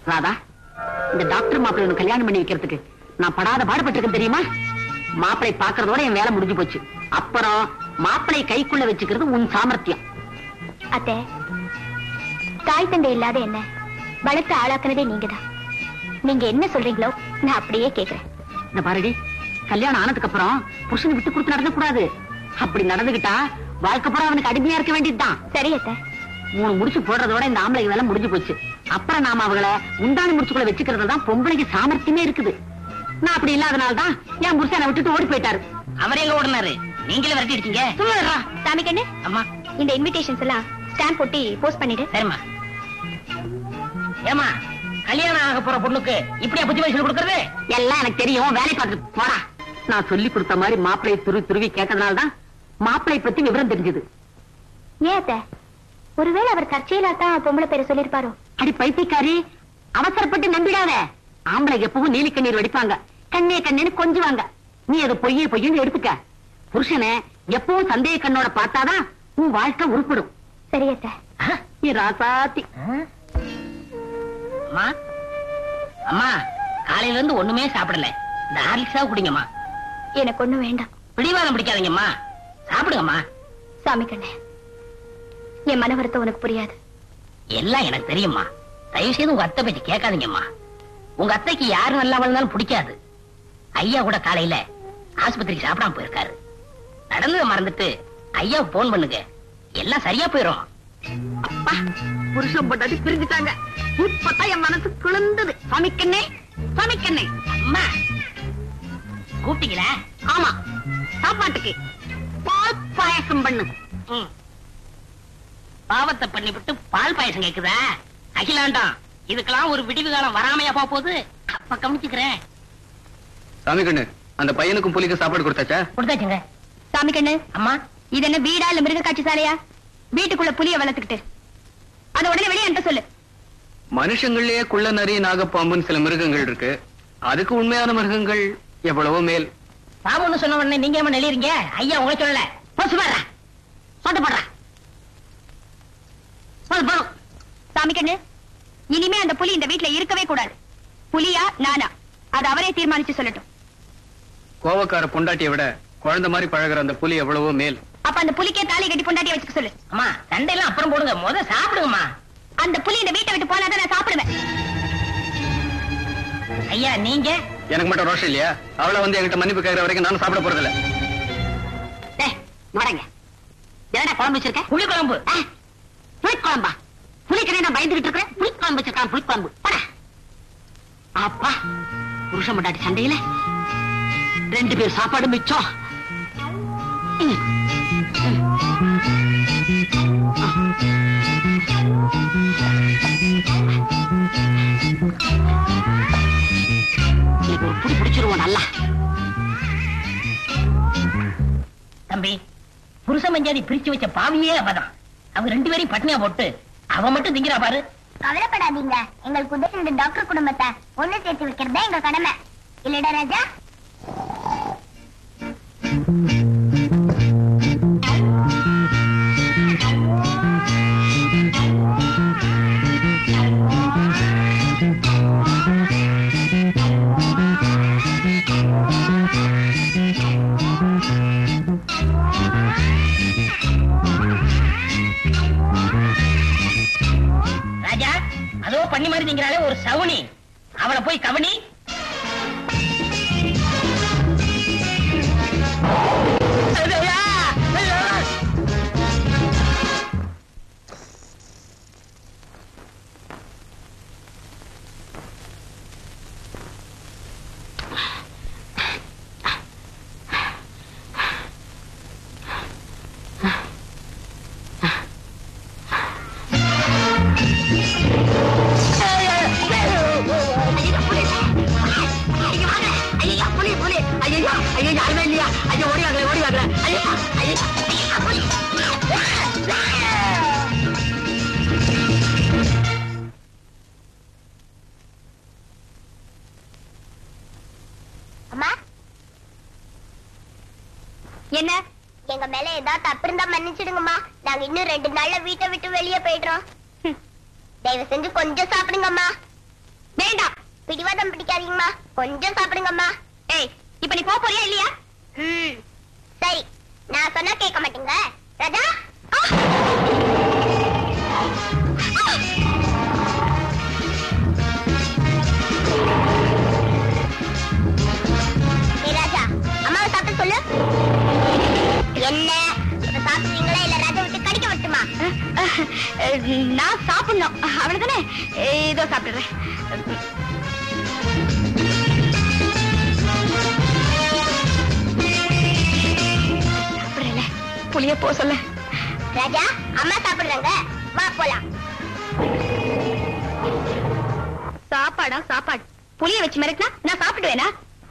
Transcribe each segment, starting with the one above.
ராதா இந்த டாக்டர் மாப்பிள்ளை உனக்கு கல்யாணம் பண்ணி வைக்கிறதுக்கு நான் படாத பாடுபட்டிருக்கேன் தெரியுமா மாப்பிளை பாக்குறதோட என் வேலை முடிஞ்சு போச்சு அப்புறம் மாப்பிளை கைக்குள்ள வச்சுக்கிறது உன் சாமர்த்தியம் அத்தை தாய் தந்தை இல்லாத என்ன வளர்த்து ஆளாக்குனதே நீங்கதான் நீங்க என்ன சொல்றீங்களோ நான் அப்படியே கேக்குறேன் இந்த பாருடி கல்யாணம் ஆனதுக்கு அப்புறம் புருஷனை விட்டு கொடுத்து நடக்க கூடாது அப்படி நடந்துகிட்டா வாழ்க்கை பூரா அவனுக்கு அடிமையா இருக்க வேண்டியதுதான் சரி அத்தை மூணு முடிச்சு போடுறதோட இந்த ஆம்பளை வேலை முடிஞ்சு போச்சு அப்புறம் நாம அவங்கள முந்தானி முடிச்சுக்குள்ள வச்சுக்கிறது தான் பொம்பளைக்கு சாமர்த்தியமே இருக்குது நான் அப்படி இல்லாதனால தான் என் புருஷனை விட்டுட்டு ஓடி போயிட்டாரு அவர் எங்க ஓடினாரு நீங்களே விரட்டி அடிச்சீங்க சும்மா இருடா. சாமி கண்ணு அம்மா இந்த இன்விடேஷன்ஸ் எல்லாம் ஸ்டாம்ப் போட்டி போஸ்ட் பண்ணிடு சரிம்மா ஏமா கல்யாணம் ஆக போற பொண்ணுக்கு இப்படியா புத்தி வயசுல கொடுக்கறது எல்லாம் எனக்கு தெரியும் வேலை பார்த்துட்டு போடா நான் சொல்லி கொடுத்த மாதிரி மாப்பிளையை துருவி துருவி கேட்டதுனால தான் மாப்பிளை பத்தி விவரம் தெரிஞ்சது ஏன் அத்தை ஒருவேளை அவர் தற்செயலா தான் பொம்பளை பேரை சொல்லிருப்பாரோ அடி பைத்தியக்காரி அவசரப்பட்டு நம்பிடாத ஆம்பளை எப்பவும் நீலி கண்ணீர் வடிப்பாங்க கண்ணே கண்ணேன்னு கொஞ்சுவாங்க நீ அது பொய்யே பொய்யன்னு எடுத்துக்க புருஷனை எப்பவும் சந்தேக கண்ணோட பார்த்தாதான் உன் வாழ்க்கை உருப்படும் சரி அத்தை நீ ராசாத்தி அம்மா அம்மா காலையில இருந்து ஒண்ணுமே சாப்பிடல இந்த ஹார்லிக்ஸா குடிங்கம்மா எனக்கு ஒண்ணும் வேண்டாம் பிடிவாதம் பிடிக்காதீங்கம்மா சாப்பிடுங்கம்மா சாமி கண்ணே என் மன வருத்தம் உனக்கு புரியாது எல்லாம் எனக்கு தெரியும்மா தயவு செய்து உங்க அத்தை பத்தி கேட்காதீங்கம்மா உங்க அத்தைக்கு யாரு நல்லா வளர்ந்தாலும் பிடிக்காது ஐயா கூட காலையில ஆஸ்பத்திரிக்கு சாப்பிடாம போயிருக்காரு நடந்ததை மறந்துட்டு ஐயா போன் பண்ணுங்க எல்லாம் சரியா போயிரும் அப்பா புருஷன் பொண்டாட்டி பிரிஞ்சுட்டாங்க இப்பதான் என் மனசு குளிர்ந்தது சமைக்கண்ணே சமைக்கண்ணே அம்மா கூப்பிட்டீங்களா ஆமா சாப்பாட்டுக்கு பால் பாயசம் பண்ணு ம். பாவத்தை பண்ணிவிட்டு பால் பாயசம் கேக்குதா அகிலாண்டம் இதுக்கெல்லாம் ஒரு விடிவு காலம் வராமையா போக போகுது அப்ப கவனிச்சுக்கிறேன் சாமி கண்ணு அந்த பையனுக்கும் புலிக்கும் சாப்பாடு கொடுத்தாச்சா கொடுத்தாச்சுங்க சாமி கண்ணு அம்மா இது என்ன வீடா இல்ல மிருக காட்சி சாலையா வீட்டுக்குள்ள புலிய வளர்த்துக்கிட்டு அத உடனே வெளியே அனுப்ப சொல்லு மனுஷங்கள்லயே குள்ள நரி நாகப்பாம்புன்னு சில மிருகங்கள் இருக்கு அதுக்கு உண்மையான மிருகங்கள் எவ்வளவோ மேல் பாபுன்னு சொன்ன உடனே நீங்க ஏமா நெளிறீங்க ஐயா உங்களை சொல்லல போச்சு பாடுறா சொட்டு போடுறா போதும் போதும் சாமி கண்ணு இனிமே அந்த புலி இந்த வீட்ல இருக்கவே கூடாது புலியா நானா அது அவரே தீர்மானிச்சு சொல்லட்டும் கோவக்கார பொண்டாட்டியை விட குழந்தை மாதிரி பழகுற அந்த புலி எவ்வளவோ மேல் அப்ப அந்த புலிக்கே தாலி கட்டி பொண்டாட்டிய வச்சுக்க சொல்லு அம்மா சண்டையெல்லாம் அப்புறம் போடுங்க முத சாப்பிடுங்கம்மா அந்த புலி இந்த வீட்டை விட்டு போனாதான் நான் சாப்பிடுவேன் ஐயா நீங்க எனக்கு மட்டும் ரோஷம் இல்லையா அவளை வந்து என்கிட்ட மன்னிப்பு கேட்கற வரைக்கும் நானும் சாப்பிட போறதில்ல டேய் மாடங்க என்னடா குழம்பு வச்சிருக்க புளி குழம்பு ஆ, புளிக்குழம்பா புளிக்கறே நான் பயந்துகிட்டு இருக்கிறேன் புளிக்குழம்பு வச்சிருக்கான் புளிக்குழம்பு போடா அப்பா புருஷன் மட்டாட்டி சண்டையில ரெண்டு பேர் சாப்பாடு மிச்சம் ம். இன்னைக்கு ஒரு புடி பிடிச்சிருவோம் நல்லா தம்பி புருஷ மஞ்சாதி பிரிச்சு வச்ச பாவியே அவதான் அவங்க ரெண்டு பேரையும் பட்னியா போட்டு அவன் மட்டும் திங்கிறா பாரு கவலைப்படாதீங்க எங்களுக்கு உதவி இந்த டாக்டர் குடும்பத்தை ஒண்ணு சேர்த்து வைக்கிறது தான் எங்க கடமை இல்லடா ராஜா ராஜா அதோ பண்ணி மாதிரி திங்கிறாளே ஒரு சவுனி அவளை போய் கவனி ஐயா, ஐயா. அம்மா என்ன எங்க மேல ஏதாவது தப்பு இருந்தா மன்னிச்சிடுங்கம்மா நாங்க இன்னும் ரெண்டு நாள்ல வீட்டை விட்டு வெளியே போயிடுறோம் ஹம். தயவு செஞ்சு கொஞ்சம் சாப்பிடுங்கம்மா வேண்டாம் பிடிவாதம் பிடிக்காதீங்கம்மா கொஞ்சம் சாப்பிடுங்கம்மா ஏய் இப்ப நீ போக போறியா இல்லையா ம் சரி நான் சொன்னா கேட்க மாட்டீங்க ராஜா ஏய் ராஜா அம்மாவை சாப்பிட சொல்லு என்ன இப்ப சாப்பிடுவீங்களா இல்ல ராஜா விட்டு கடிக்க விட்டுமா நான் சாப்பிடணும் அவனுதானே இதோ சாப்பிடுறேன் சாப்பிடுறேன்ல புளிய போ சொல்ல ராஜா அம்மா சாப்பிடுறாங்க வா போலாம் சாப்பாடா சாப்பாடு புளிய வச்சு மிரட்டினா நான் சாப்பிடுவேனா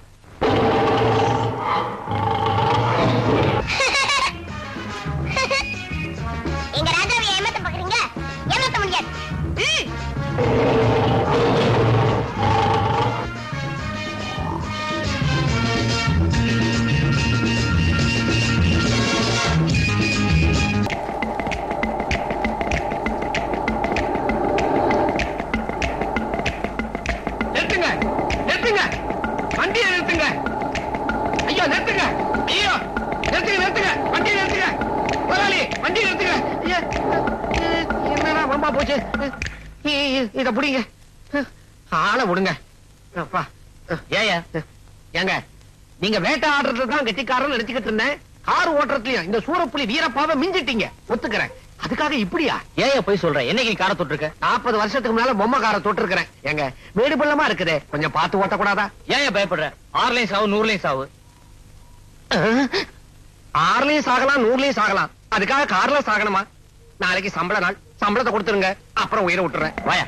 எங்க ராஜாவை ஏமாத்த பாக்குறீங்க ஏமாத்த முடியாது ம். நிறுத்துங்க நிறுத்துங்க வண்டியை நிறுத்துங்க ஐயோ நிறுத்துங்க ஐயோ நிறுத்துங்க நிறுத்துங்க வண்டியை நிறுத்துங்க முதலாளி வண்டியை நிறுத்துங்க ஐயா, அஹ், என்னடா வம்பா போச்சு இ- இ- இத புடிங்க ஆளை விடுங்க அப்பா ஏயா ஏங்க நீங்க வேட்டை ஆடுறதுல தான் கெட்டிக்காரன் நினைச்சுக்கிட்டு இருந்தேன் கார் ஓட்டுறதுலயும் இந்த சூரப்புலி வீரப்பாவை மிஞ்சிட்டீங்க ஒத்துக்கிறேன் அதுக்காக இப்படியா ஏயா போய் சொல்ற என்னைக்கு நீ காரை தொட்டிருக்க நாற்பது வருஷத்துக்கு முன்னால பொம்மை காரை தொட்டிருக்கிறேன் எங்க வீடு பள்ளமா இருக்குதே கொஞ்சம் பார்த்து ஓட்டக்கூடாதா ஏன் பயப்படுற ஆறுலயும் சாவு நூறுலயும் சாவு ஆறுலயும் சாகலாம் நூறுலயும் சாகலாம் அதுக்காக கார்ல சாகணுமா நாளைக்கு சம்பள நாள் சம்பளத்தை கொடுத்துருங்க அப்புறம் உயிரை விட்டுறேன் வாயா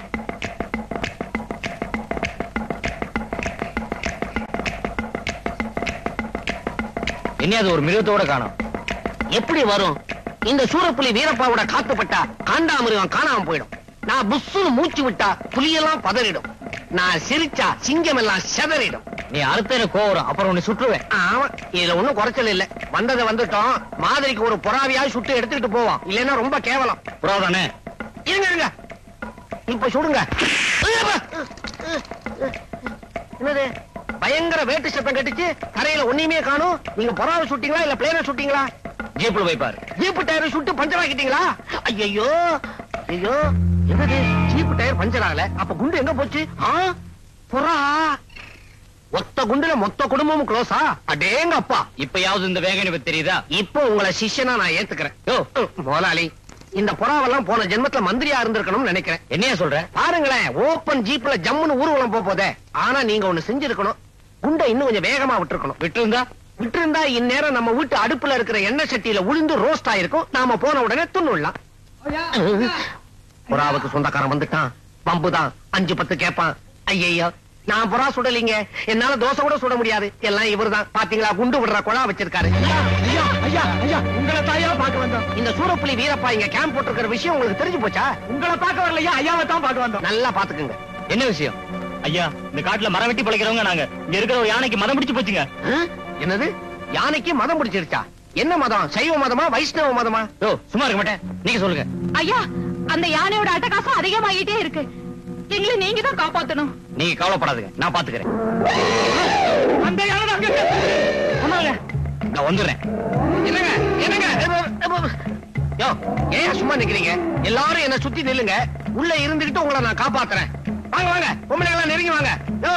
என்னையாது ஒரு மிருகத்தோட காணும் எப்படி வரும் இந்த சூரப்புலி வீரப்பாவோட காத்து பட்டா காண்டாமிருகம் காணாம போயிடும் நான் புஸ்ஸுன்னு மூச்சு விட்டா புலியெல்லாம் பதறிடும் நான் சிரிச்சா சிங்கம் எல்லாம் செதறிடும் நீ அடுத்த கோவரும் அப்புறம் உன்னை சுற்றுவேன் ஆமா இதுல ஒண்ணும் குறைச்சல் இல்ல வந்ததை வந்துட்டோம் மாதிரிக்கு ஒரு புறாவியாவது சுட்டு எடுத்துக்கிட்டு போவோம் இல்லைன்னா ரொம்ப கேவலம் புறாதானே இருங்க இருங்க இப்ப சுடுங்க என்னது பயங்கர வேட்டு சத்தம் கட்டுச்சு கரையில ஒண்ணுமே காணும் நீங்க புறாவை சுட்டீங்களா இல்ல பிளேன சுட்டீங்களா ஜீப்ல போய் பாரு ஜீப்பு டயர் சுட்டு பஞ்சர் ஆக்கிட்டீங்களா ஐயோ ஐயோ என்னது ஜீப்பு டயர் பஞ்சர் ஆகல அப்ப குண்டு எங்க போச்சு ஆ புறா ஒத்த குண்டுல மொத்த குடும்பமும் க்ளோஸா அடேங்க அப்பா இப்பயாவது இந்த வேகனை பத்தி தெரியுதா இப்போ உங்களை சிஷ்யனா நான் ஏத்துக்கிறேன் யோ முதலாளி இந்த புறாவெல்லாம் போன ஜென்மத்துல மந்திரியா இருந்திருக்கணும்னு நினைக்கிறேன் என்னையா சொல்ற பாருங்களேன் ஓப்பன் ஜீப்ல ஜம்முன்னு ஊர்வலம் போக போதே ஆனா நீங்க ஒண்ணு செஞ்சிருக்கணும் குண்டை இன்னும் கொஞ்சம் வேகமா விட்டுருக்கணும் விட்டு இருந்தா விட்டு இருந்தா இந்நேரம் நம்ம வீட்டு அடுப்புல இருக்கிற எண்ணெய் சட்டியில உளுந்து ரோஸ்ட் ஆயிருக்கும் நாம போன உடனே துண்ணுடலாம் புறாவுக்கு சொந்தக்காரன் வந்துட்டான் பம்புதான் அஞ்சு பத்து கேப்பான் ஐயையோ நான் புறா சுடலீங்க என்னால தோசை கூட சுட முடியாது எல்லாம் இவர்தான் பாத்தீங்களா குண்டு விடுற குழா வச்சிருக்காரு ஐயா ஐயா ஐயா உங்களை தாயா பார்க்க வந்தோம் இந்த சூரப்புலி வீரப்பா இங்க கேம்ப் போட்டிருக்கிற விஷயம் உங்களுக்கு தெரிஞ்சு போச்சா உங்களை பார்க்க வரலையா ஐயாவை தான் பார்க்க வந்தோம் நல்லா பாத்துக்குங்க என்ன விஷயம் ஐயா இந்த காட்டுல மரம் வெட்டி பழைக்கிறவங்க நாங்க இங்க இருக்கிற ஒரு யானைக்கு மரம் பிடிச்சு போச்சுங்க ஆ? என்னது யானைக்கு மதம் பிடிச்சிருச்சா என்ன மதம் சைவ மதமா வைஷ்ணவ மதமா யோ சும்மா இருக்க மாட்டேன் நீங்க சொல்லுங்க ஐயா அந்த யானையோட அட்டகாசம் அதிகமாயிட்டே இருக்கு எங்களை நீங்க தான் காப்பாத்தணும் நீங்க கவலைப்படாதுங்க நான் பாத்துக்கிறேன் அந்த யானை நான் வந்துடுறேன் என்னங்க என்னங்க எப்ப- எப்ப- யோ ஏன் சும்மா நிக்கிறீங்க எல்லாரும் என்ன சுத்தி நில்லுங்க உள்ள இருந்துகிட்டு உங்களை நான் காப்பாத்துறேன் வாங்க வாங்க பொம்பளை எல்லாம் நெருங்கி வாங்க யோ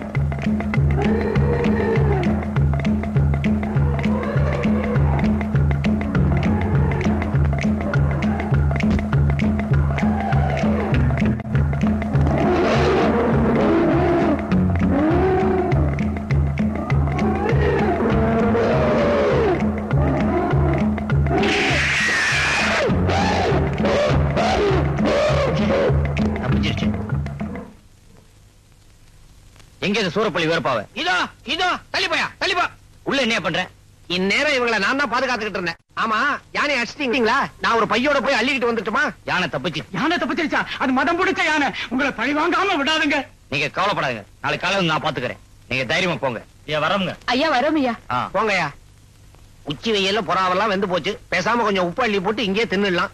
தப்பிச்சிருச்சு எங்க இந்த சூரப்பள்ளி வேறுபாவ இதோ இதோ தள்ளிப்போயா தள்ளிப்போ உள்ள என்ன பண்ற இந்நேரம் இவங்களை நான் தான் பாதுகாத்துக்கிட்டு இருந்தேன் ஆமா யானை அடிச்சிட்டீங்களா நான் ஒரு பையோட போய் அள்ளிக்கிட்டு வந்துட்டுமா யானை தப்பிச்சு யானை தப்பிச்சிருச்சா அது மதம் பிடிச்ச யானை உங்களை பழி வாங்காம விடாதுங்க நீங்க கவலைப்படாதுங்க நாளைக்கு காலையில வந்து நான் பாத்துக்கிறேன் நீங்க தைரியமா போங்க ஏன் வரோங்க ஐயா வரோம் ஐயா ஆ போங்கய்யா உச்சி வெயில்ல புறாவெல்லாம் வெந்து போச்சு பேசாம கொஞ்சம் உப்பு அள்ளி போட்டு இங்கேயே தின்னுடலாம்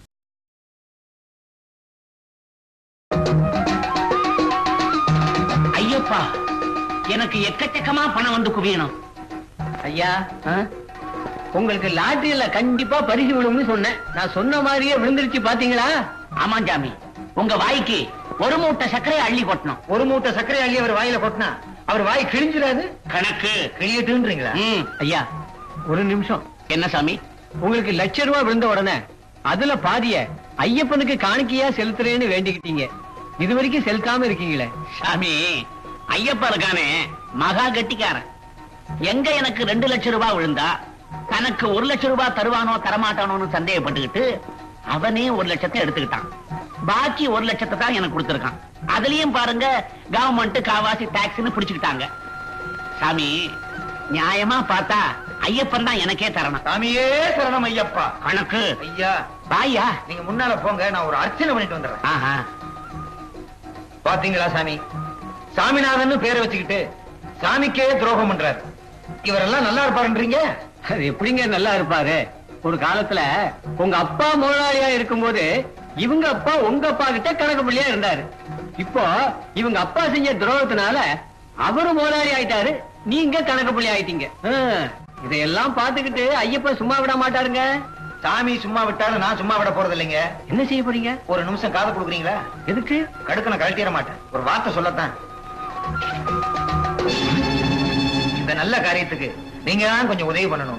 அப்பா எனக்கு எக்கச்சக்கமா பணம் வந்து குவியணும் ஐயா உங்களுக்கு லாட்டரியில கண்டிப்பா பரிசு விழும்னு சொன்னேன் நான் சொன்ன மாதிரியே விழுந்துருச்சு பாத்தீங்களா ஆமா ஜாமி உங்க வாய்க்கு ஒரு மூட்டை சர்க்கரை அள்ளி கொட்டணும் ஒரு மூட்டை சர்க்கரை அள்ளி அவர் வாயில கொட்டினா அவர் வாய் கிழிஞ்சிடாது கணக்கு கிழியட்டுன்றீங்களா ம். ஐயா ஒரு நிமிஷம் என்ன சாமி உங்களுக்கு லட்ச ரூபாய் விழுந்த உடனே அதுல பாதிய ஐயப்பனுக்கு காணிக்கையா செலுத்துறேன்னு வேண்டிக்கிட்டீங்க இது வரைக்கும் செலுத்தாம இருக்கீங்களே சாமி ஐயப்பா இருக்கானே மகா கட்டிக்காரன் எங்க எனக்கு ரெண்டு லட்சம் ரூபாய் விழுந்தா தனக்கு ஒரு லட்சம் ரூபாய் தருவானோ தரமாட்டானோன்னு சந்தேகப்பட்டுக்கிட்டு அவனே ஒரு லட்சத்தை எடுத்துக்கிட்டான் பாக்கி ஒரு லட்சத்தை தான் எனக்கு கொடுத்திருக்கான் அதுலயும் பாருங்க கவர்மெண்ட் காவாசி டாக்ஸ்னு பிடிச்சுக்கிட்டாங்க சாமி நியாயமா பார்த்தா ஐயப்பன் தான் எனக்கே தரணும் சாமியே சரணம் ஐயப்பா கணக்கு ஐயா பாயா நீங்க முன்னால போங்க நான் ஒரு அர்ச்சனை பண்ணிட்டு வந்துடுறேன் ஆஹா பாத்தீங்களா சாமி சாமிநாதன் பேரை வச்சுக்கிட்டு சாமிக்கே துரோகம் பண்றாரு இவரெல்லாம் நல்லா இருப்பாருன்றீங்க அது எப்படிங்க நல்லா இருப்பாரு ஒரு காலத்துல உங்க அப்பா முதலாளியா இருக்கும்போது இவங்க அப்பா உங்க அப்பா கிட்ட கணக்கு பிள்ளையா இருந்தாரு இப்போ இவங்க அப்பா செஞ்ச துரோகத்தினால அவரு முதலாளி ஆயிட்டாரு நீங்க கணக்கு பிள்ளை ஆயிட்டீங்க ஆ, இதையெல்லாம் பாத்துக்கிட்டு ஐயப்பன் சும்மா விட மாட்டாருங்க சாமி சும்மா விட்டாலும் நான் சும்மா விட போறது இல்லைங்க என்ன செய்ய போறீங்க ஒரு நிமிஷம் காது கொடுக்குறீங்களா எதுக்கு கடுக்க நான் கழட்டிட மாட்டேன் ஒரு வார்த்தை சொல்லத்தான் இந்த நல்ல காரியத்துக்கு நீங்க தான் கொஞ்சம் உதவி பண்ணணும்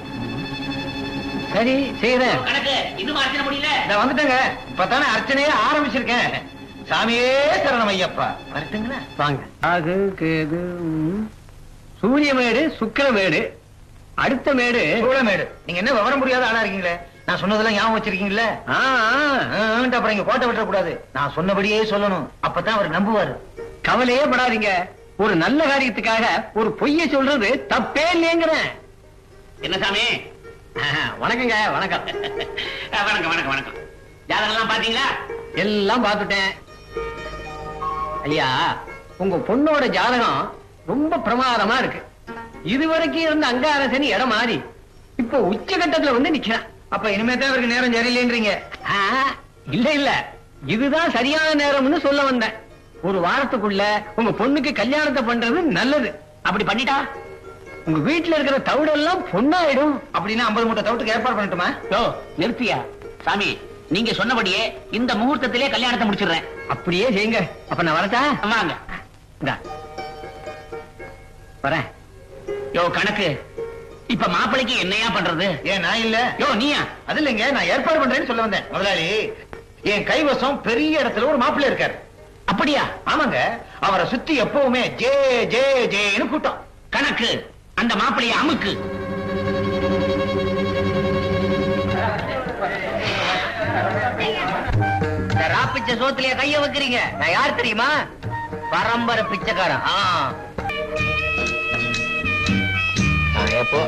சரி செய்யறேன் கணக்கு இன்னும் அர்ச்சனை முடியல நான் வந்துட்டேங்க இப்பதானே அர்ச்சனையே ஆரம்பிச்சிருக்கேன் சாமியே சரணம் ஐயப்பா வரட்டுங்களா வாங்க ஆகு கேது சூரியமேடு சுக்கிரமேடு அடுத்த மேடு சூழமேடு நீங்க என்ன விவரம் முடியாத ஆளா இருக்கீங்களே நான் சொன்னதெல்லாம் ஞாபகம் வச்சிருக்கீங்களே அப்புறம் இங்க கோட்டை விட்டுற கூடாது நான் சொன்னபடியே சொல்லணும் அப்பதான் அவர் நம்புவாரு கவலையே படாதீங்க ஒரு நல்ல காரியத்துக்காக ஒரு பொய்ய சொல்றது தப்பே இல்லைங்கிறேன் என்ன சாமி வணக்கங்க வணக்கம் அஹ், வணக்கம் வணக்கம் வணக்கம் ஜாதகம் எல்லாம் பாத்தீங்களா எல்லாம் பார்த்துட்டேன் ஐயா உங்க பொண்ணோட ஜாதகம் ரொம்ப பிரமாதமா இருக்கு இதுவரைக்கும் இருந்த அங்காரசனி இடம் மாறி இப்போ உச்சகட்டத்துல வந்து நிக்கிறான் அப்ப இனிமே தான் அவருக்கு நேரம் சரியில்லைன்றீங்க ஆ, இல்ல இல்ல இதுதான் சரியான நேரம்னு சொல்ல வந்தேன் ஒரு வாரத்துக்குள்ள உங்க பொண்ணுக்கு கல்யாணத்தை பண்றது நல்லது அப்படி பண்ணிட்டா உங்க வீட்டுல இருக்கிற தவிடெல்லாம் பொண்ணாயிடும் அப்படின்னா ஐம்பது மூட்டை தவிட்டுக்கு ஏற்பாடு பண்ணட்டுமா யோ நிறுத்தியா சாமி நீங்க சொன்னபடியே இந்த முகூர்த்தத்திலே கல்யாணத்தை முடிச்சிடுறேன் அப்படியே செய்யுங்க அப்ப நான் வரட்டா வாங்க இந்தா. வரேன் யோ கணக்கு இப்ப மாப்பிளைக்கு என்னையா பண்றது ஏன் நான் இல்ல யோ நீயா அது இல்லைங்க நான் ஏற்பாடு பண்றேன்னு சொல்ல வந்தேன் முதலாளி என் கைவசம் பெரிய இடத்துல ஒரு மாப்பிள்ளை இருக்காரு அப்படியா ஆமாங்க அவரை சுத்தி எப்பவுமே ஜே ஜே ஜேன்னு கூட்டம் கணக்கு அந்த மாப்பிளைய அமுக்கு இந்த ராப்பிச்ச சோத்துலயே கைய வைக்கிறீங்க நான் யார் தெரியுமா பரம்பரை பிச்சைக்காரன் ஆ. ஆ, எப்போ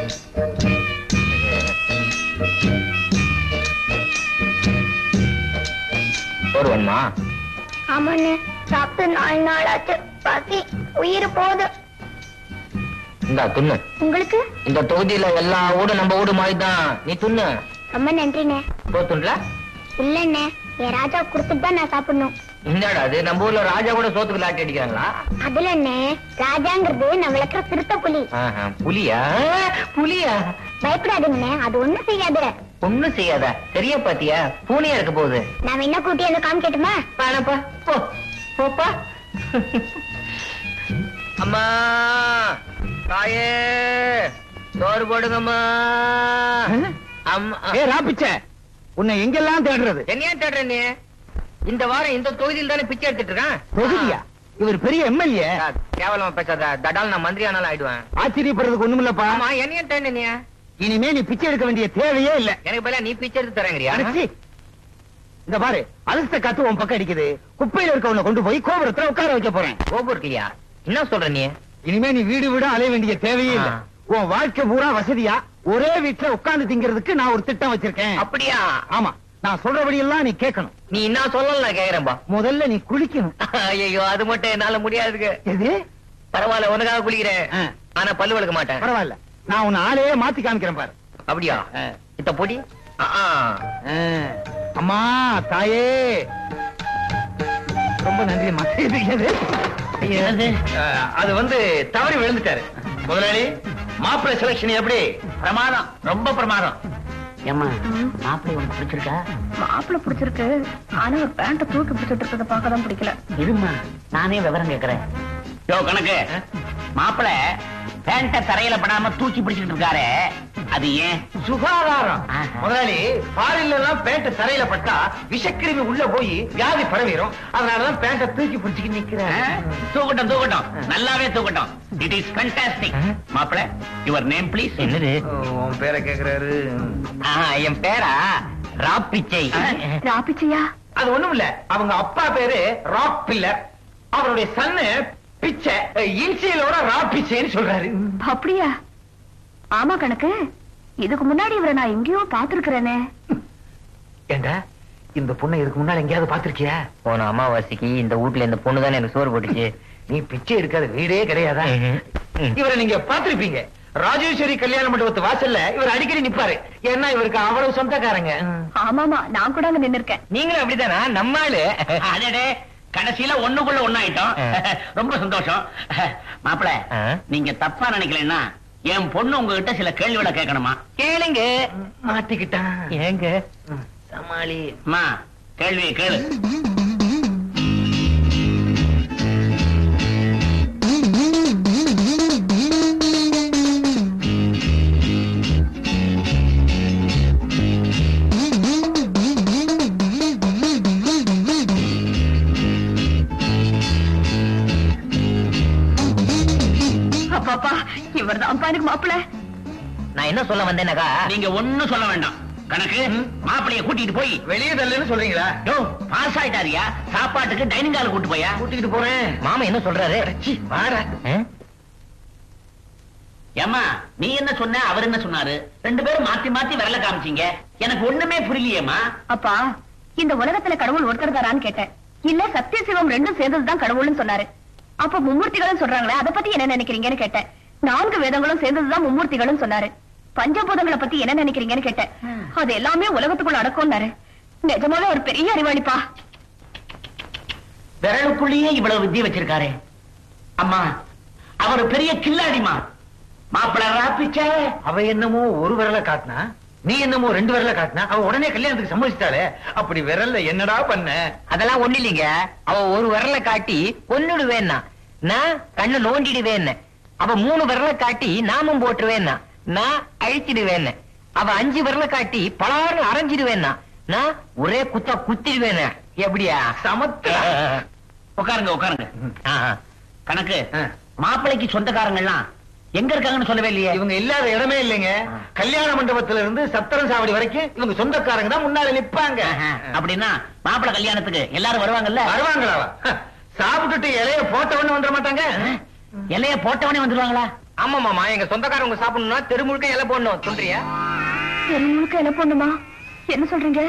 ஒருவன்மா ஆமாண்ணே சாப்பிட்டு நாலு நாள் ஆச்சு பசி உயிர் போகுது இந்தா துண்ணு உங்களுக்கு இந்த தொகுதியில எல்லா ஊடும் நம்ம ஊடு மாதிரி தான் நீ துண்ணு ரொம்ப நன்றிண்ணே போத்துண்ல இல்லண்ணே என் ராஜா கொடுத்துட்டு தான் நான் சாப்பிடணும் இந்தாடா அது நம்ம ஊர்ல ராஜா கூட சோத்துக்கு லாட்டி அடிக்கிறாங்களா அதுல என்ன ராஜாங்கிறது நம்ம வளர்க்குற சிறுத்தை புலி ஆஹா, புலியா புலியா பயப்படாதீங்கண்ணே அது ஒண்ணும் செய்யாது ஒண்ணும் செய்யாத சரியா பாத்தியா பூனையா இருக்க போகுது நான் என்ன கூட்டி வந்து காமிக்கட்டுமா வேணாப்பா போ போப்பா அம்மா தாயே சோறு போடுங்கம்மா அம்மா ஏ ராப்பிச்ச உன்னை எங்கெல்லாம் தேடுறது என்னையா தேடுற நீ இந்த வாரம் இந்த தொகுதியில் தானே பிச்சை எடுத்துட்டு இருக்கான் தொகுதியா இவர் பெரிய எம்எல்ஏ ஆ, கேவலமா பேசாத தடால் நான் மந்திரி ஆனாலும் ஆயிடுவேன் ஆச்சரியப்படுறதுக்கு ஒண்ணுமில்லப்பா ஆமா என்னைய தேடு நீ இனிமே நீ பிச்சை எடுக்க வேண்டிய தேவையே இல்ல எனக்கு பதிலா நீ பிச்சை எடுத்து தரேங்கிறியா அடச்சி. இந்த பாரு அலச காத்து உன் பக்கம் அடிக்குது குப்பையில இருக்கவனை கொண்டு போய் கோபுரத்துல உட்கார வைக்க போறேன் கோபம் இருக்கியா என்ன சொல்ற நீ இனிமே நீ வீடு வீடு அலைய வேண்டிய தேவையே இல்ல ஆ. உன் வாழ்க்கை பூரா வசதியா ஒரே வீட்டுல உட்கார்ந்து திங்கிறதுக்கு நான் ஒரு திட்டம் வச்சிருக்கேன் அப்படியா ஆமா நான் சொல்றபடி எல்லாம் நீ கேட்கணும் நீ என்ன சொல்லல நான் கேக்குறேன்பா முதல்ல நீ குளிக்கணும் ஐயோ அது மட்டும் என்னால முடியாதுங்க எது பரவாயில்ல உனக்காக குளிக்கிறேன் ஆ. ஆனா பல்லு விளக்க மாட்டேன் பரவாயில்ல நான் உன்னை ஆளையே மாத்தி காமிக்கிறேன் பாரு அப்படியா ஆ. இத்த பொடி ஆ, ஆ. ஆ. அம்மா தாயே ரொம்ப நன்றி எது என்னது? அஹ், அது வந்து தவறி விழுந்துட்டாரு முதலாளி மாப்பிள்ளை செலக்ஷன் எப்படி பிரமாதம் ரொம்ப பிரமாதம் ஏம்மா மாப்பிள்ளை உனக்கு பிடிச்சிருக்கா மாப்பிள்ள பிடிச்சிருக்கு ஆனா ஒரு பேண்ட தூக்கி பிடிச்சிட்டு இருக்கிறத பார்க்க தான் பிடிக்கல இருமா நானே விவரம் கேக்குறேன் யோ கணக்கு மாப்பிள பேண்ட தரையில படாம தூக்கி பிடிச்சிட்டு இருக்காரு அது ஏன் சுகாதாரம் ஆஹா. முதலாளி ஃபாரின்ல எல்லாம் பேண்ட் தரையில பட்டா விஷக்கிருமி உள்ள போய் வியாதி பரவிடும் அதனாலதான் பேண்ட தூக்கி பிடிச்சிட்டு ஆ? நிக்கிறேன் தூக்கட்டும் தூக்கட்டும் நல்லாவே தூக்கட்டும் இட் இஸ் ஃபேண்டாஸ்டிக் மாப்பிள யுவர் நேம் ப்ளீஸ் என்னது உன் பேரை கேக்குறாரு என் பேரா ராப்பிச்சை ராபிச்சியா அது ஒண்ணும் இல்ல அவங்க அப்பா பேரு ராக் பில்லர் அவருடைய சன்னு பிச்சை இன்சியலோட ரா பிச்சைன்னு சொல்றாரு அப்படியா ஆமா கணக்கு இதுக்கு முன்னாடி இவரை நான் எங்கேயோ பாத்துருக்கிறேனே ஏண்டா இந்த பொண்ணை இதுக்கு முன்னால எங்கேயாவது பாத்திருக்கியா போன அமாவாசைக்கு இந்த வீட்டுல இந்த பொண்ணு தானே எனக்கு சோறு போட்டுச்சு நீ பிச்சை எடுக்காத வீடே கிடையாதா இவரை நீங்க பாத்திருப்பீங்க ராஜேஸ்வரி கல்யாண மண்டபத்து வாசல்ல இவர் அடிக்கடி நிப்பாரு ஏன்னா இவருக்கு அவ்வளவு சொந்தக்காரங்க ஆமாமா நான் கூட அங்க நின்னு இருக்கேன் நீங்களும் அப்படிதானா நம்மாளு அடடே கடைசியில ஒண்ணுக்குள்ள ஒண்ணாயிட்டோம் ரொம்ப சந்தோஷம் மாப்பிள ஆ. நீங்க தப்பா நினைக்கலன்னா என் பொண்ணு உங்ககிட்ட சில கேள்விகளை கேட்கணுமா கேளுங்க மாட்டிக்கிட்டான் ஏங்க சமாளி அம்மா கேள்வியை கேளு அப்பாப்பா இவர் தான் எனக்கு மாப்பிள்ள நான் என்ன சொல்ல வந்தேனாக்கா நீங்க ஒண்ணும் சொல்ல வேண்டாம் கணக்கு மாப்பிளைய கூட்டிட்டு போய் வெளியே தள்ளுன்னு சொல்றீங்களா யோ பாஸ் ஆயிட்டாரியா சாப்பாட்டுக்கு டைனிங் ஹால் கூட்டு போயா கூட்டிக்கிட்டு போறேன் மாமா என்ன சொல்றாரு சீ, வாடா ஆ? ஏமா நீ என்ன சொன்ன அவர் என்ன சொன்னாரு ரெண்டு பேரும் மாத்தி மாத்தி விரல காமிச்சீங்க எனக்கு ஒண்ணுமே புரியலையேம்மா அப்பா இந்த உலகத்துல கடவுள் ஒருத்தர் தாரான்னு கேட்டேன் இல்ல சத்திய சிவம் ரெண்டும் சேர்ந்ததுதான் கடவுள்னு சொன்னாரு அப்ப மும்மூர்த்திகளும் சொல்றாங்களே அதை பத்தி என்ன நினைக்கிறீங்கன்னு கேட்டேன் நான்கு வேதங்களும் சேர்ந்ததுதான் மும்மூர்த்திகளும் சொன்னாரு பஞ்சபூதங்களை பத்தி என்ன நினைக்கிறீங்கன்னு கேட்டேன் அது எல்லாமே உலகத்துக்குள்ள அடக்கும்னாரு நிஜமாவே ஒரு பெரிய அறிவாளிப்பா விரலுக்குள்ளேயே இவ்வளவு வித்தியை வச்சிருக்காரே அம்மா அவர் பெரிய கில்லாடிமா மாப்பிள்ள ராப்பிச்சே அவ என்னமோ ஒரு விரல காட்டினா நீ என்னமோ ரெண்டு விரல காட்டினா அவ உடனே கல்யாணத்துக்கு சம்மதிச்சிட்டாளே அப்படி விரல்ல என்னடா பண்ண அதெல்லாம் ஒண்ணு இல்லைங்க அவ ஒரு விரல காட்டி கொன்னுடுவேன்னா நான் கண்ணு நோண்டிடுவேன்னு அவ மூணு விரல காட்டி நாமம் போட்டுருவேன்னா நான் அழிச்சிடுவேன்னு அவ அஞ்சு விரல காட்டி பலாறு அரைஞ்சிடுவேன்னா நான் ஒரே குத்தா குத்திடுவேன்னு எப்படியா சமத்து உட்காருங்க உட்காருங்க ஆ, ஆ. கணக்கு ஆ. மாப்பிள்ளைக்கு சொந்தக்காரங்க எல்லாம் எங்க இருக்காங்கன்னு சொல்லவே இல்லையே இவங்க இல்லாத இடமே இல்லைங்க கல்யாண மண்டபத்துல இருந்து சத்திரம் சாவடி வரைக்கும் இவங்க சொந்தக்காரங்க தான் முன்னால நிப்பாங்க ஆஹா. அப்படின்னா மாப்பிள்ளை கல்யாணத்துக்கு எல்லாரும் வருவாங்கல்ல வருவாங்களா ஹ, சாப்பிட்டுட்டு இலைய போட்டவன்னு வந்துட மாட்டாங்க இலைய போட்டவனே வந்துருவாங்களா ஆமா மாமா எங்க சொந்தக்காரங்க சாப்பிடணும்னா தெரு முழுக்க இலை போடணும் சொல்றியா முழுக்க என்ன பண்ணுமா என்ன சொல்றீங்க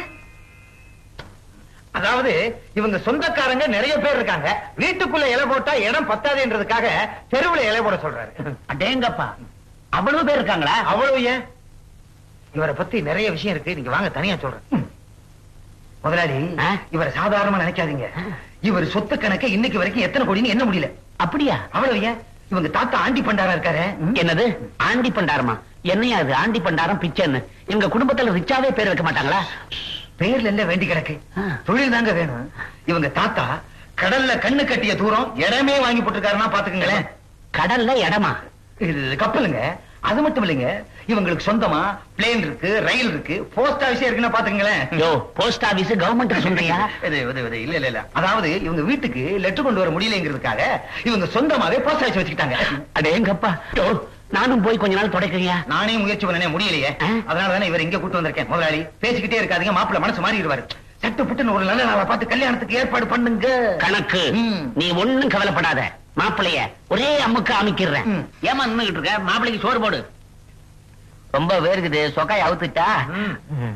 அதாவது இவங்க சொந்தக்காரங்க நிறைய பேர் இருக்காங்க வீட்டுக்குள்ள இலை போட்டா இடம் பத்தாதுன்றதுக்காக தெருவுல இலை போட சொல்றாரு அடேங்கப்பா அவ்வளவு பேர் இருக்காங்களா அவ்வளவு ஏன் இவரை பத்தி நிறைய விஷயம் இருக்கு நீங்க வாங்க தனியா சொல்றேன் ம். முதலாளி ஆ? இவரை சாதாரணமா நினைக்காதீங்க இவர் சொத்து கணக்க இன்னைக்கு வரைக்கும் எத்தனை கோடின்னு என்ன முடியல அப்படியா அவ்வளவு ஏன் இவங்க தாத்தா ஆண்டி பண்டாரா இருக்காரு என்னது ஆண்டி பண்டாரமா என்னையா அது ஆண்டி பண்டாரம் பிச்சைன்னு எங்க குடும்பத்துல ரிச்சாவே பேர் வைக்க மாட்டாங்களா பேர்ல என்ன வேண்டி கிடக்கு ஆ. தொழில் தாங்க வேணும் இவங்க தாத்தா கடல்ல கண்ணு கட்டிய தூரம் இடமே வாங்கி போட்டிருக்காருன்னா பாத்துக்கங்களேன் கடல்ல இடமா இது கப்பலுங்க அது மட்டும் இல்லைங்க இவங்களுக்கு சொந்தமா பிளேன் இருக்கு ரயில் இருக்கு போஸ்ட் ஆபீஸே இருக்குன்னா பாத்துக்கங்களேன் யோ போஸ்ட் ஆபீஸ் கவர்மெண்ட் சொல்றியா இது, இது, இது, இல்ல இல்ல இல்ல அதாவது இவங்க வீட்டுக்கு லெட்டர் கொண்டு வர முடியலங்கிறதுக்காக இவங்க சொந்தமாவே போஸ்ட் ஆபீஸ் வச்சுக்கிட்டாங்க அடேங்கப்பா யோ நானும் போய் கொஞ்ச நாள் தொடக்கிறியா நானே முயற்சி பண்ணனே முடியலையே ஆ? அதனால தானே இவர் இங்க கூட்டு வந்திருக்கேன் முதலாளி பேசிக்கிட்டே இருக்காதீங்க மாப்பிள்ள மனசு மாறிடுவாரு சட்டு புட்டுன்னு ஒரு நல்ல நாளா பார்த்து கல்யாணத்துக்கு ஏற்பாடு பண்ணுங்க கணக்கு ம். நீ ஒண்ணும் கவலைப்படாத மாப்பிளைய ஒரே அம்முக்கு அமைக்கிறேன் ம். ஏமா நின்னுகிட்டு இருக்க மாப்பிளைக்கு சோறு போடு ரொம்ப வேர்க்குது சொக்காய் அவுத்துட்டா ம். ம்.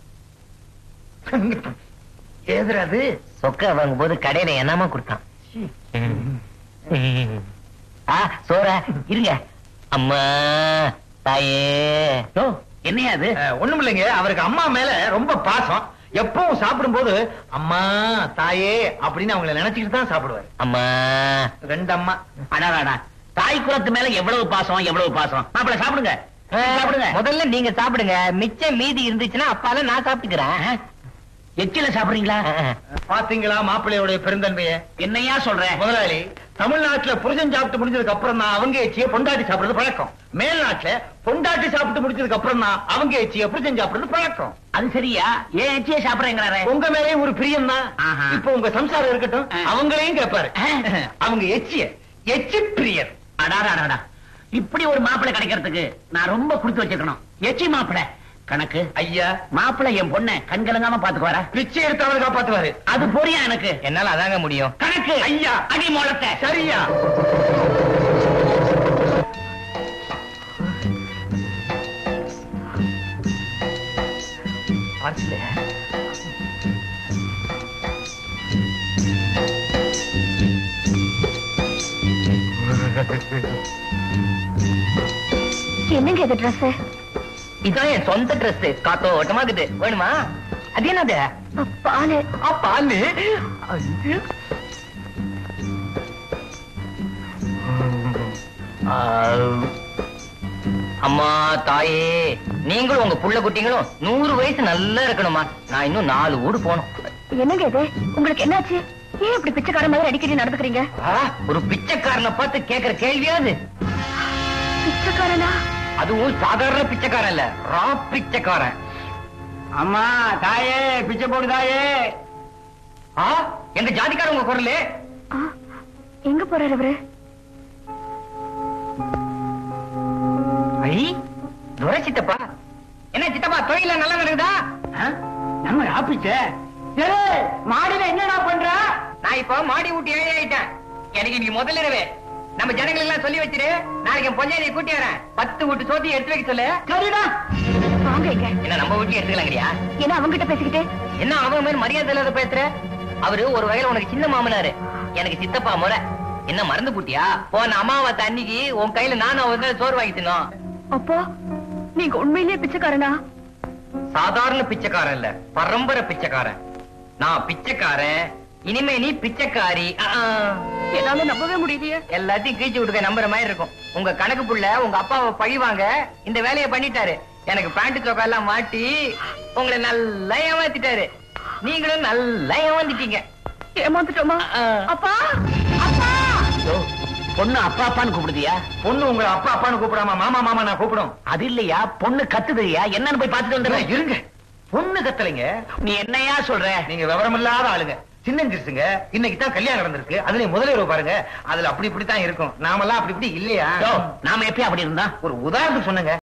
ஏதுராது சொக்கா வாங்கும் போது கடையில என்னமா கொடுத்தான் ஆ சோற இருங்க அம்மா தாயே யோ என்னையா அது ஒண்ணும் இல்லைங்க அவருக்கு அம்மா மேல ரொம்ப பாசம் எப்பவும் சாப்பிடும்போது அம்மா தாயே அப்படின்னு அவங்கள நினைச்சுக்கிட்டு தான் சாப்பிடுவாரு அம்மா ரெண்டு அம்மா அடாடாடா தாய் குலத்து மேல எவ்வளவு பாசம் எவ்வளவு பாசம் மாப்பிள சாப்பிடுங்க சாப்பிடுங்க முதல்ல நீங்க சாப்பிடுங்க மிச்சம் மீதி இருந்துச்சுன்னா அப்பால நான் சாப்பிட்டுக்கிறேன் எச்சில சாப்பிடுறீங்களா பாத்தீங்களா மாப்பிள்ளையோட பெருந்தன்மைய என்னையா சொல்ற முதலாளி தமிழ்நாட்டுல புருஷன் சாப்பிட்டு முடிஞ்சதுக்கு அப்புறம் தான் அவங்க எச்சிய பொண்டாட்டி சாப்பிடுறது பழக்கம் மேல்நாட்டுல பொண்டாட்டி சாப்பிட்டு முடிஞ்சதுக்கு அப்புறம் தான் அவங்க எச்சிய புருஷன் சாப்பிடுறது பழக்கம் அது சரியா ஏன் எச்சிய சாப்பிடுறேங்கிறாரு உங்க மேலேயும் ஒரு பிரியம் தான் ஆஹா. இப்ப உங்க சம்சாரம் இருக்கட்டும் ஆ. அவங்களையும் கேட்பாரு ஆ. அவங்க எச்சிய எச்சி பிரியர் அடாடாடாடா இப்படி ஒரு மாப்பிளை கிடைக்கிறதுக்கு நான் ரொம்ப கொடுத்து வச்சிருக்கணும் எச்சி மாப்பிளை கணக்கு ஐயா மாப்பிளை என் பொண்ணை கண்கலங்காம பாத்துக்குவாரா பிச்சை எடுத்தவரை காப்பாத்துவாரு அது பொரியா எனக்கு என்னால அதாங்க முடியும் கணக்கு ஐயா. அடி மோளத்தை சரியா என்னங்க இது ட்ரெஸ் இதான் என் சொந்த ட்ரெஸ் காத்தோட்டமா இருக்குது வேணுமா அது என்னது பாலு பாலு அம்மா தாயே நீங்களும் உங்க புள்ள குட்டிங்களும் நூறு வயசு நல்லா இருக்கணுமா நான் இன்னும் நாலு ஊடு போகணும் என்னங்க இது உங்களுக்கு என்னாச்சு ஏன் இப்படி பிச்சைக்கார மாதிரி அடிக்கடி நடந்துக்கிறீங்க ஆ, ஒரு பிச்சைக்காரனை பார்த்து கேக்குற கேள்வியாது பிச்சைக்காரனா அதுவும் சாதாரண பிச்சைக்காரன் இல்ல ரா பிச்சைக்காரன் அம்மா தாயே பிச்சை போடு தாயே ஆ, எங்க ஜாதிக்காரன் உங்க குரலு ஆ, எங்க போறாரு அவரு ஐ துரை சித்தப்பா என்ன சித்தப்பா தொழில நல்லா நடக்குதா நம்ம ஆப்பிச்ச மாடியில என்னடா பண்ற நான் இப்போ மாடி ஊட்டி ஏழை ஆயிட்டேன் எனக்கு இன்னைக்கு முதல் இரவு நம்ம ஜனங்களுக்கு எல்லாம் சொல்லி வச்சிரு நாளைக்கு என் பொஞ்சாதியை கூட்டி வரேன் பத்து வீட்டு சோத்தி எடுத்து வைக்க சொல்லு சரிடா வாங்க இங்க என்ன நம்ம வீட்டுல எடுத்துக்கலாங்கறியா என்ன அவங்க கிட்ட பேசிக்கிட்டு என்ன அவங்க மாதிரி மரியாதை இல்லாத பேசுற அவரு ஒரு வகையில உனக்கு சின்ன மாமனாரு எனக்கு சித்தப்பா முறை என்ன மறந்து போட்டியா போன அமாவாசை அன்னைக்கு உன் கையில நானும் அவங்க சோறு வாங்கி தின்னோம் அப்போ நீங்க உண்மையிலேயே பிச்சைக்காரனா சாதாரண பிச்சைக்காரன் இல்ல பரம்பரை பிச்சைக்காரன் நான் பிச்சைக்காரன் இனிமே நீ பிச்சைக்காரி ஆ, ஆ. என்னால நம்பவே முடியலையே எல்லாத்தையும் கீழ்ச்சி விட்டுக்க நம்புற மாதிரி இருக்கும் உங்க கணக்கு புள்ள உங்க அப்பாவை பழிவாங்க இந்த வேலையை பண்ணிட்டாரு எனக்கு பேண்ட் சோக்கா எல்லாம் மாட்டி உங்களை நல்லா ஏமாத்திட்டாரு நீங்களும் நல்லா ஏமாத்திட்டீங்க ஏமாந்துட்டோமா ஆ. அப்பா அப்பா பொண்ணு அப்பா அப்பான்னு கூப்பிடுதியா பொண்ணு உங்களை அப்பா அப்பான்னு கூப்பிடாம மாமா மாமா நான் கூப்பிடும் அது இல்லையா பொண்ணு கத்துதுயா என்னன்னு போய் பாத்துட்டு வந்துடுறேன் இருங்க பொண்ணு கத்தலைங்க நீ என்னையா சொல்ற நீங்க விவரமில்லாத ஆளுங்க சின்னஞ்சிருச்சுங்க இன்னைக்கு தான் கல்யாணம் நடந்திருக்கு அதுல முதலிரவு பாருங்க அதுல அப்படி இப்படி தான் இருக்கும் நாமெல்லாம் அப்படி இப்படி இல்லையா யோ, நாம எப்பயும் அப்படி இருந்தா ஒரு உதாரணத்துக்கு சொன்னங்க